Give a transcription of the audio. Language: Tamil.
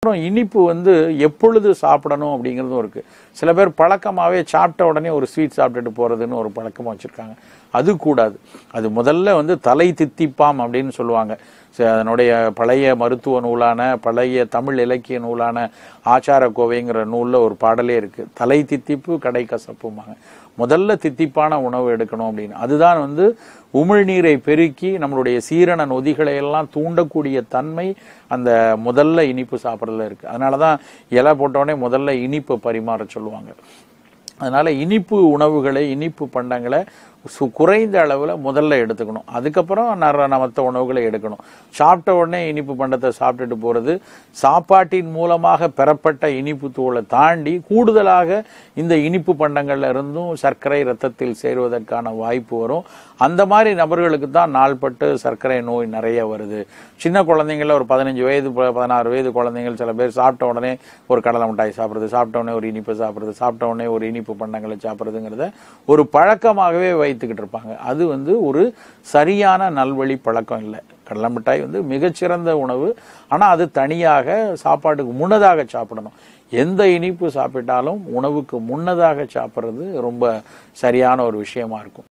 அப்புறம் இனிப்பு வந்து எப்பொழுது சாப்பிடணும் அப்படிங்கிறதும் இருக்கு சில பேர் பழக்கமாவே சாப்பிட்ட உடனே ஒரு ஸ்வீட் சாப்பிட்டுட்டு போறதுன்னு ஒரு பழக்கமா வச்சிருக்காங்க அது கூடாது அது முதல்ல வந்து தலை தித்திப்பாம் அப்படின்னு சொல்லுவாங்க ச- அதனுடைய பழைய மருத்துவ நூலான பழைய தமிழ் இலக்கிய நூலான ஆச்சார கோவைங்கிற நூல்ல ஒரு பாடலே இருக்கு தலை தித்திப்பு கடை கசப்புமாங்க முதல்ல தித்திப்பான உணவு எடுக்கணும் அப்படின்னு அதுதான் வந்து உமிழ்நீரை பெருக்கி நம்மளுடைய சீரண நொதிகளை எல்லாம் தூண்டக்கூடிய தன்மை அந்த முதல்ல இனிப்பு சாப்பிட்றதுல இருக்கு அதனாலதான் இலை போட்டோடனே முதல்ல இனிப்பு பரிமாற சொல்லுவாங்க அதனால இனிப்பு உணவுகளை இனிப்பு பண்டங்களை சு- குறைந்த அளவில் முதல்ல எடுத்துக்கணும் அதுக்கப்புறம் நர மற்ற உணவுகளை எடுக்கணும் சாப்பிட்ட உடனே இனிப்பு பண்டத்தை சாப்பிட்டுட்டு போறது சாப்பாட்டின் மூலமாக பெறப்பட்ட இனிப்பு தூளை தாண்டி கூடுதலாக இந்த இனிப்பு பண்டங்கள்ல இருந்தும் சர்க்கரை ரத்தத்தில் சேருவதற்கான வாய்ப்பு வரும் அந்த மாதிரி நபர்களுக்கு தான் நாள்பட்டு சர்க்கரை நோய் நிறைய வருது சின்ன குழந்தைங்கள ஒரு பதினஞ்சு வயது ப- பதினாறு வயது குழந்தைகள் சில பேர் சாப்பிட்ட உடனே ஒரு கடலை மிட்டாய் சாப்பிட்றது சாப்பிட்ட உடனே ஒரு இனிப்பு சாப்பிட்றது சாப்பிட்ட உடனே ஒரு இனிப்பு பண்டங்களை சாப்பிட்றதுங்கிறத ஒரு பழக்கமாகவே வைத்துக்கிட்டு இருப்பாங்க அது வந்து ஒரு சரியான நல்வழி பழக்கம் இல்லை கடலை மிட்டாய் வந்து மிகச்சிறந்த உணவு ஆனா அது தனியாக சாப்பாட்டுக்கு முன்னதாக சாப்பிடணும் எந்த இனிப்பு சாப்பிட்டாலும் உணவுக்கு முன்னதாக சாப்பிட்றது ரொம்ப சரியான ஒரு விஷயமா இருக்கும்